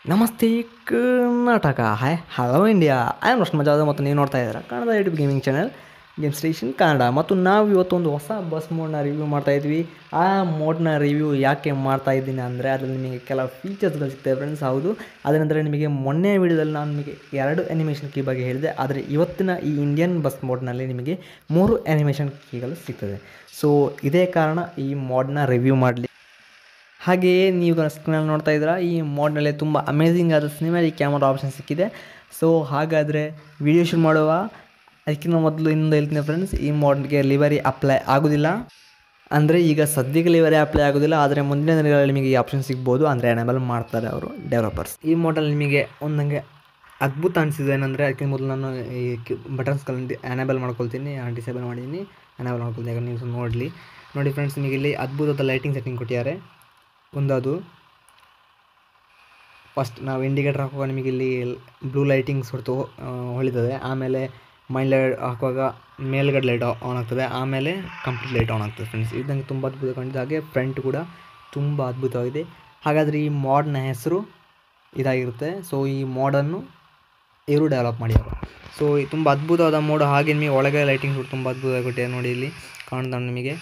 ನಮಸ್ತೆ Karnataka hi hello India I am ರಶ್ಮ ಮಜಾದ ಮತ್ತು ನೀವು ನೋಡ್ತಾ ಇದ್ದೀರಾ Kannada YouTube gaming channel game station Kannada ಮತ್ತು ನಾವು ಇವತ್ತೊಂದು ಹೊಸ ಬಸ್ ಮೋಡ್ನ ರಿವ್ಯೂ ಮಾಡ್ತಾ ಇದ್ವಿ ಆ ಮೋಡ್ನ ರಿವ್ಯೂ ಯಾಕೆ ಮಾಡ್ತಾ ಇದ್ದೀನಿ ಅಂದರೆ ಅದರಲ್ಲಿ ನಿಮಗೆ ಕೆಲವು ಫೀಚರ್ಸ್ಗಳು ಸಿಗ್ತವೆ ಫ್ರೆಂಡ್ಸ್ ಹೌದು ಅದರಂದರೆ ನಿಮಗೆ ಮೊನ್ನೆ ವಿಡಿಯೋದಲ್ಲಿ ನಾನು ನಿಮಗೆ ಎರಡು ಆ್ಯನಿಮೇಷನ್ ಕೀ ಬಗ್ಗೆ ಹೇಳಿದೆ ಆದರೆ ಇವತ್ತಿನ ಈ ಇಂಡಿಯನ್ ಬಸ್ ಮೋಡ್ನಲ್ಲಿ ನಿಮಗೆ ಮೂರು ಆ್ಯನಿಮೇಷನ್ ಕೀಗಳು ಸಿಗ್ತದೆ ಸೊ ಇದೇ ಕಾರಣ ಈ ಮೋಡ್ನ ರಿವ್ಯೂ ಮಾಡಲಿ ಹಾಗೆಯೇ ನೀವು ಸ್ಕ್ರೀನಲ್ಲಿ ನೋಡ್ತಾ ಇದ್ದೀರಾ ಈ ಮೋಡ್ನಲ್ಲಿ ತುಂಬ ಅಮೇಝಿಂಗ್ ಆದ ಸಿನಿಮ್ಯಾಟಿಕ್ ಕ್ಯಾಮರಾ ಆಪ್ಷನ್ ಸಿಕ್ಕಿದೆ ಸೊ ಹಾಗಾದರೆ ವಿಡಿಯೋ ಶೂಟ್ ಮಾಡುವ ಅದಕ್ಕಿಂತ ಮೊದಲು ಇನ್ನೊಂದು ಹೇಳ್ತೀನಿ ಫ್ರೆಂಡ್ಸ್ ಈ ಮೋಡ್ಗೆ ಲಿವರಿ ಅಪ್ಲೈ ಆಗೋದಿಲ್ಲ ಅಂದರೆ ಈಗ ಸದ್ಯಕ್ಕೆ ಲಿವರಿ ಅಪ್ಲೈ ಆಗೋದಿಲ್ಲ ಆದರೆ ಮುಂದಿನ ದಿನಗಳಲ್ಲಿ ನಿಮಗೆ ಈ ಆಪ್ಷನ್ ಸಿಗ್ಬೋದು ಅಂದರೆ ಎನೇಬಲ್ ಮಾಡ್ತಾರೆ ಅವರು ಡೆವಲಪರ್ಸ್ ಈ ಮೋಡಲ್ಲಿ ನಿಮಗೆ ಒಂದು ನನಗೆ ಅದ್ಭುತ ಅನಿಸಿದೆ ಏನಂದರೆ ಅದಕ್ಕಿಂತ ಮೊದಲು ನಾನು ಈ ಬಟನ್ಸ್ಗಳನ್ನ ಎನೇಬಲ್ ಮಾಡ್ಕೊಳ್ತೀನಿ ಡಿಸೇಬಲ್ ಮಾಡಿದ್ದೀನಿ ಎನೇಬಲ್ ಮಾಡ್ಕೊಳ್ತೀನಿ ಯಾಕಂದ್ರೆ ನೀವು ನೋಡಲಿ ನೋಡಿ ಫ್ರೆಂಡ್ಸ್ ನಿಮಗೆ ಇಲ್ಲಿ ಅದ್ಭುತವಾದ ಲೈಟಿಂಗ್ ಸೆಟ್ಟಿಂಗ್ ಕೊಟ್ಟಿದ್ದಾರೆ ಒಂದು ಅದು ಫಸ್ಟ್ ನಾವು ಇಂಡಿಕೇಟರ್ ಹಾಕುವಾಗ ನಿಮಗೆ ಇಲ್ಲಿ ಬ್ಲೂ ಲೈಟಿಂಗ್ಸ್ ಹೊರತು ಹೊಳಿತದೆ ಆಮೇಲೆ ಮೈಂಡ್ ಲೈಟ್ ಹಾಕುವಾಗ ಮೇಲ್ಗಡೆ ಲೈಟ್ ಆನ್ ಆಗ್ತದೆ ಆಮೇಲೆ ಕಂಪ್ಲೀಟ್ ಲೈಟ್ ಆನ್ ಆಗ್ತದೆ ಫ್ರೆಂಡ್ಸ್ ಇದು ನನಗೆ ತುಂಬ ಅದ್ಭುತ ಕಾಣಿದೆ ಹಾಗೆ ಫ್ರಂಟ್ ಕೂಡ ತುಂಬ ಅದ್ಭುತವಾಗಿದೆ ಹಾಗಾದರೆ ಈ ಮಾಡನ್ನ ಹೆಸರು ಇದಾಗಿರುತ್ತೆ ಸೊ ಈ ಮಾಡನ್ನು ಇವರು ಡೆವಲಪ್ ಮಾಡಿದ್ದಾರೆ ಸೊ ಈ ತುಂಬ ಅದ್ಭುತವಾದ ಮೋಡ್ ಹಾಗೆ ನಿಮಗೆ ಒಳಗೆ ಲೈಟಿಂಗ್ಸ್ ತುಂಬ ಅದ್ಭುತವಾಗಿ ಕೊಟ್ಟಿದೆ ನೋಡಿ ಇಲ್ಲಿ ಕಾಣ್ತಾ ನಿಮಗೆ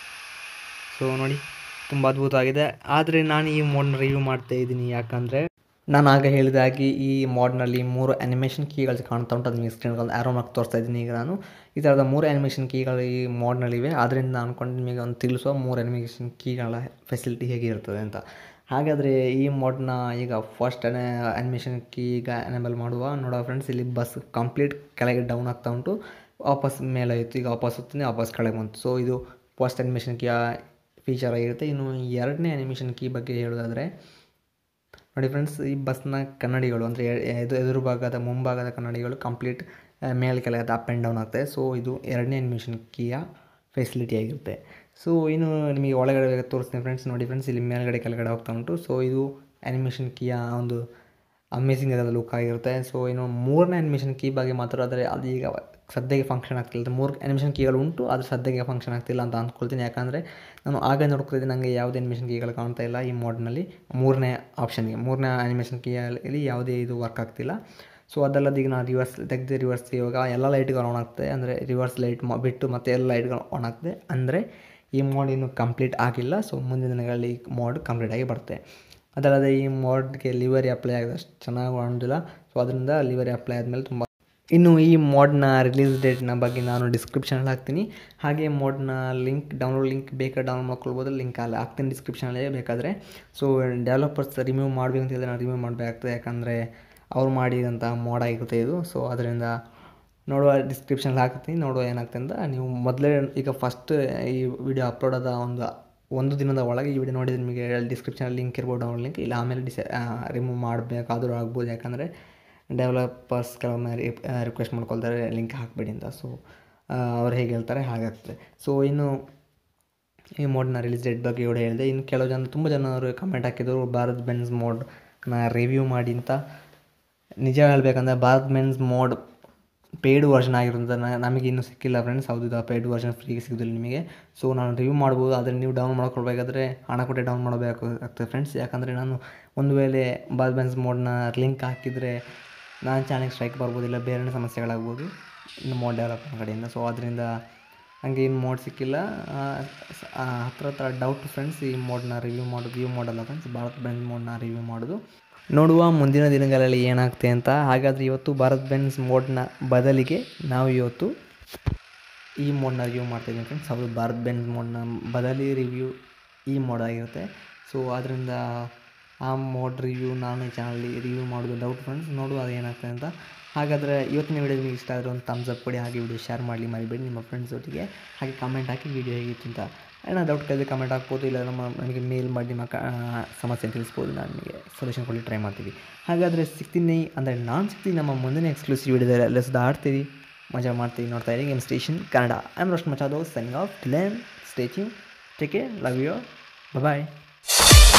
ಸೊ ನೋಡಿ ತುಂಬ ಅದ್ಭುತವಾಗಿದೆ ಆದರೆ ನಾನು ಈ ಮೋಡ್ನ ರಿವ್ಯೂ ಮಾಡ್ತಾ ಇದ್ದೀನಿ ಯಾಕಂದರೆ ನಾನು ಆಗ ಹೇಳಿದಾಗಿ ಈ ಮೋಡ್ನಲ್ಲಿ ಮೂರು ಆ್ಯನಿಮೇಷನ್ ಕೀಗಳು ಕಾಣ್ತಾ ಉಂಟು ಅದು ನಿಮಗೆ ಸ್ಕ್ರೀನ್ಗಳಲ್ಲಿ ಆರೋ ಮಾರ್ಕ್ ತೋರಿಸ್ತಾ ಇದ್ದೀನಿ ಈಗ ನಾನು ಈ ಥರದ ಮೂರು ಆ್ಯನಿಮೇಷನ್ ಕೀಗಳು ಈ ಮೋಡ್ನಲ್ಲಿವೆ ಆದ್ದರಿಂದ ನಾನು ಅಂದ್ಕೊಂಡು ನಿಮಗೆ ಒಂದು ತಿಳಿಸೋ ಮೂರು ಆ್ಯನಿಮೇಷನ್ ಕೀಗಳ ಫೆಸಿಲಿಟಿ ಹೇಗೆ ಇರ್ತದೆ ಅಂತ ಹಾಗಾದರೆ ಈ ಮೋಡ್ನ ಈಗ ಫಸ್ಟ್ ಆ್ಯನಿಮೇಷನ್ ಕೀ ಈಗ ಎನೇಬಲ್ ಮಾಡುವ ನೋಡೋ ಫ್ರೆಂಡ್ಸ್ ಇಲ್ಲಿ ಬಸ್ ಕಂಪ್ಲೀಟ್ ಕೆಳಗೆ ಡೌನ್ ಆಗ್ತಾ ಉಂಟು ವಾಪಸ್ ಮೇಲೆ ಆಯಿತು ಈಗ ವಾಪಸ್ ಹೋಗ್ತೀನಿ ವಾಪಸ್ ಕೆಳಗೆ ಬಂತು ಸೊ ಇದು ಫಸ್ಟ್ ಆ್ಯನಿಮೇಷನ್ ಕೀ ಫೀಚರ್ ಆಗಿರುತ್ತೆ ಇನ್ನು ಎರಡನೇ ಆ್ಯನಿಮೇಷನ್ ಕೀ ಬಗ್ಗೆ ಹೇಳೋದಾದರೆ ನೋಡಿ ಫ್ರೆಂಡ್ಸ್ ಈ ಬಸ್ನ ಕನ್ನಡಿಗಳು ಅಂದರೆ ಎದು ಎದುರು ಭಾಗದ ಮುಂಭಾಗದ ಕನ್ನಡಿಗಳು ಕಂಪ್ಲೀಟ್ ಮೇಲೆ ಕೆಳಗೆ ಅಪ್ ಆ್ಯಂಡ್ ಡೌನ್ ಆಗ್ತದೆ ಸೊ ಇದು ಎರಡನೇ ಆ್ಯನಿಮೇಷನ್ ಕೀಯ ಫೆಸಿಲಿಟಿ ಆಗಿರುತ್ತೆ ಸೊ ಇನ್ನು ನಿಮಗೆ ಒಳಗಡೆ ತೋರಿಸ್ತೀನಿ ಫ್ರೆಂಡ್ಸ್ ನೋಡಿ ಫ್ರೆಂಡ್ಸ್ ಇಲ್ಲಿ ಮೇಲ್ಗಡೆ ಕೆಳಗಡೆ ಹೋಗ್ತಾ ಉಂಟು ಸೊ ಇದು ಆ್ಯನಿಮೇಷನ್ ಕೀಯ ಒಂದು ಅಮೇಝಿಂಗ್ ಆದ ಲುಕ್ ಆಗಿರುತ್ತೆ ಸೊ ಇನ್ನು ಮೂರನೇ ಆ್ಯನಿಮೇಷನ್ ಕೀ ಬಗ್ಗೆ ಮಾತಾಡಿದ್ರೆ ಅದು ಈಗ ಸದ್ಯಕ್ಕೆ ಫಂಕ್ಷನ್ ಆಗ್ತಿಲ್ಲ ಮೂರು ಆ್ಯನಿಮೇಷನ್ ಕೀಗಳು ಉಂಟು ಆದರೆ ಸದ್ಯಕ್ಕೆ ಫಂಕ್ಷನ್ ಆಗ್ತಿಲ್ಲ ಅಂತ ಅಂದ್ಕೊಳ್ತೀನಿ ಯಾಕಂದರೆ ನಾನು ಆಗ ನೋಡ್ಕೊಳ್ತೀನಿ ನನಗೆ ಯಾವುದೇ ಆ್ಯನಿಮೇಷನ್ ಕೀಗಳು ಕಾಣ್ತಾ ಇಲ್ಲ ಈ ಮೋಡ್ನಲ್ಲಿ ಮೂರನೇ ಆಪ್ಷನ್ಗೆ ಮೂರನೇ ಆ್ಯನಿಮೇಷನ್ ಕೀಯಲ್ಲಿ ಯಾವುದೇ ಇದು ವರ್ಕ್ ಆಗ್ತಿಲ್ಲ ಸೊ ಅದಲ್ಲದೆ ಈಗ ನಾನು ರಿವರ್ಸ್ ತೆಗೆದು ರಿವರ್ಸ್ ಇವಾಗ ಎಲ್ಲ ಲೈಟ್ಗಳು ಆನ್ ಆಗ್ತದೆ ಅಂದರೆ ರಿವರ್ಸ್ ಲೈಟ್ ಬಿಟ್ಟು ಮತ್ತೆ ಎಲ್ಲ ಲೈಟ್ಗಳು ಆನ್ ಆಗ್ತದೆ ಅಂದರೆ ಈ ಮೋಡ್ ಇನ್ನೂ ಕಂಪ್ಲೀಟ್ ಆಗಿಲ್ಲ ಸೊ ಮುಂದಿನ ದಿನಗಳಲ್ಲಿ ಈ ಮೋಡ್ ಕಂಪ್ಲೀಟ್ ಆಗಿ ಬರುತ್ತೆ ಅದಲ್ಲದೆ ಈ ಮೋಡ್ಗೆ ಲಿವರಿ ಅಪ್ಲೈ ಆಗಿದೆ ಅಷ್ಟು ಚೆನ್ನಾಗಿ ಕಾಣೋದಿಲ್ಲ ಸೊ ಅದರಿಂದ ಲಿವರಿ ಅಪ್ಲೈ ಆದಮೇಲೆ ತುಂಬ ಇನ್ನು ಈ ಮೋಡ್ನ ರಿಲೀಸ್ ಡೇಟ್ನ ಬಗ್ಗೆ ನಾನು ಡಿಸ್ಕ್ರಿಪ್ಷನಲ್ಲಿ ಹಾಕ್ತೀನಿ ಹಾಗೆ ಮೋಡ್ನ ಲಿಂಕ್ ಡೌನ್ಲೋಡ್ ಲಿಂಕ್ ಬೇಕಾದ್ರೆ ಡೌನ್ಲೋಡ್ ಮಾಡ್ಕೊಳ್ಬೋದು ಲಿಂಕ್ ಅಲ್ಲಿ ಹಾಕ್ತೀನಿ ಡಿಸ್ಕ್ರಿಪ್ಷನಲ್ಲಿ ಬೇಕಾದರೆ ಸೊ ಡೆವಲಪರ್ಸ್ ರಿಮೂವ್ ಮಾಡಬೇಕು ಅಂತ ಹೇಳಿದ್ರೆ ನಾನು ರಿಮೂವ್ ಮಾಡಬೇಕಾಗ್ತದೆ ಯಾಕಂದರೆ ಅವ್ರು ಮಾಡಿದಂಥ ಮೋಡ್ ಆಗಿರುತ್ತೆ ಇದು ಸೊ ಅದರಿಂದ ನೋಡುವ ಡಿಸ್ಕ್ರಿಪ್ಷನಲ್ಲಿ ಹಾಕ್ತೀನಿ ನೋಡುವ ಏನಾಗ್ತದೆ ಅಂತ ನೀವು ಮೊದಲೇ ಈಗ ಫಸ್ಟ್ ಈ ವಿಡಿಯೋ ಅಪ್ಲೋಡ್ ಆದ ಒಂದು ಒಂದು ದಿನದ ಒಳಗೆ ಈ ವಿಡಿಯೋ ನೋಡಿದ್ರೆ ನಿಮಗೆ ಡಿಸ್ಕ್ರಿಪ್ಷನಲ್ಲಿ ಲಿಂಕ್ ಇರ್ಬೋದು ಡೌನ್ಲೋಡ್ ಲಿಂಕ್ ಇಲ್ಲ ಆಮೇಲೆ ಡಿಸೈ ರಿಮೂವ್ ಮಾಡಬೇಕಾದ್ರೂ ಆಗ್ಬೋದು ಯಾಕಂದರೆ ಡೆವಲಪರ್ಸ್ ಕೆಲವೊಮ್ಮೆ ರಿಕ್ವೆಸ್ಟ್ ಮಾಡ್ಕೊಳ್ತಾರೆ ಲಿಂಕ್ ಹಾಕಬೇಡಿ ಅಂತ ಸೊ ಅವ್ರು ಹೇಗೆ ಹೇಳ್ತಾರೆ ಹಾಗಾಗ್ತದೆ ಸೊ ಇನ್ನು ಈ ಮೋಡ್ನ ರಿಲೀಸ್ ಡೇಟ್ ಬಗ್ಗೆ ಕೂಡ ಹೇಳಿದೆ ಇನ್ನು ಕೆಲವು ಜನ ತುಂಬ ಜನರು ಕಮೆಂಟ್ ಹಾಕಿದರು ಭಾರತ್ ಬೆನ್ಸ್ ಮೋಡ್ನ ರಿವ್ಯೂ ಮಾಡಿ ಅಂತ ನಿಜ ಹೇಳಬೇಕಂದ್ರೆ Bharat Benz mod paid version ಆಗಿರೋದ್ರಿಂದ ನಮಗೆ ಇನ್ನೂ ಸಿಕ್ಕಿಲ್ಲ ಫ್ರೆಂಡ್ಸ್ ಹೌದು ಇದು ಪೇಯ್ಡ್ ವರ್ಷನ್ ಫ್ರೀಗೆ ಸಿಗೋದಿಲ್ಲ ನಿಮಗೆ ಸೊ ನಾನು ರಿವ್ಯೂ ಮಾಡ್ಬೋದು ಆದರೆ ನೀವು ಡೌನ್ ಮಾಡ್ಕೊಳ್ಬೇಕಾದ್ರೆ ಹಣ ಕೊಟ್ಟೆ ಡೌನ್ ಮಾಡಬೇಕು ಆಗ್ತದೆ ಫ್ರೆಂಡ್ಸ್ ಯಾಕಂದರೆ ನಾನು ಒಂದು ವೇಳೆ ಭಾರತ್ ಬೆನ್ಸ್ ಮೋಡ್ನ ಲಿಂಕ್ ಹಾಕಿದರೆ ನಾನು ಚಾನಲ್ಗೆ ಸ್ಟ್ರೈಕ್ ಬರ್ಬೋದಿಲ್ಲ ಬೇರೆ ಸಮಸ್ಯೆಗಳಾಗ್ಬೋದು ಇನ್ನು ಮೋಡ್ ಡೆವಲಪ್ಮೆಂಟ್ ಕಡೆಯಿಂದ ಸೊ ಅದರಿಂದ ನನಗೆ ಏನು ಮೋಡ್ ಸಿಕ್ಕಿಲ್ಲ ಹತ್ರ ಹತ್ರ ಡೌಟ್ ಫ್ರೆಂಡ್ಸ್ ಈ ಮೋಡ್ನ ರಿವ್ಯೂ ಮಾಡೋದು ವ್ಯೂ ಮಾಡಲ್ಲ ಫ್ರೆಂಡ್ಸ್ ಭಾರತ್ ಬೆನ್ಸ್ ಮೋಡ್ನ ರಿವ್ಯೂ ಮಾಡೋದು ನೋಡುವ ಮುಂದಿನ ದಿನಗಳಲ್ಲಿ ಏನಾಗ್ತದೆ ಅಂತ ಹಾಗಾದರೆ ಇವತ್ತು ಭಾರತ್ ಬೆನ್ಸ್ ಮೋಡ್ನ ಬದಲಿಗೆ ನಾವು ಇವತ್ತು ಈ ಮೋಡ್ನ ರಿವ್ಯೂ ಮಾಡ್ತಾಯಿದ್ದೀನಿ ಫ್ರೆಂಡ್ಸ್ ಹೌದು ಭಾರತ್ ಬೆನ್ಸ್ ಮೋಡ್ನ ಬದಲಿ ರಿವ್ಯೂ ಈ ಮೋಡ್ ಆಗಿರುತ್ತೆ ಸೊ ಅದರಿಂದ ಆ ಮೋಡ್ ರಿವ್ಯೂ ನಾನು ಈ ಚಾನಲ್ಲಿ ರಿವ್ಯೂ ಮಾಡೋದು ಡೌಟ್ ಫ್ರೆಂಡ್ಸ್ ನೋಡುವ ಅದು ಏನಾಗ್ತದೆ ಅಂತ ಹಾಗಾದರೆ ಇವತ್ತಿನ ವೀಡಿಯೋ ನಿಮಗೆ ಇಷ್ಟ ಆದರೆ ಒಂದು ಥಮ್ಸ್ ಅಪ್ ಕೊಡಿ ಹಾಗೆ ವಿಡಿಯೋ ಶೇರ್ ಮಾಡಲಿ ಮರಿಬೇಡಿ ನಿಮ್ಮ ಫ್ರೆಂಡ್ಸ್ ಒಟ್ಟಿಗೆ ಹಾಗೆ ಕಮೆಂಟ್ ಹಾಕಿ ವಿಡಿಯೋ ಹೇಗಿತ್ತು ಅಂತ ಏನೋ ಡೌಟ್ ಕೇಳಿದ್ರೆ ಕಮೆಂಟ್ ಹಾಕ್ಬೋದು ಇಲ್ಲ ನಮ್ಮ ನಮಗೆ ಮೇಲ್ ಮಾಡಿ ನಿಮ್ಮ ಕ ಸಮಸ್ಯೆ ತಿಳಿಸ್ಬೋದು ನಾನು ನಿಮಗೆ ಸೊಲ್ಯೂಷನ್ ಕೊಡಲಿ ಟ್ರೈ ಮಾಡ್ತೀವಿ ಹಾಗಾದರೆ ಸಿಗ್ತೀನಿ ಅಂದರೆ ನಾನು ಸಿಗ್ತೀನಿ ನಮ್ಮ ಮುಂದಿನ ಎಕ್ಸ್ಕ್ಲೂಸಿವ್ ವಿಡಿಯೋದಲ್ಲಿ ಎಲ್ಲ ಸುಧಾ ಆಡ್ತೀವಿ ಮಜಾ ಮಾಡ್ತೀವಿ ನೋಡ್ತಾ ಇರಿ game station Kannada I am Rosh Machado signing off ಲೆನ್ ಸ್ಟೇಚಿಂಗ್ ಟೇಕ್ ಲವ್ ಯು ಬಾಯ್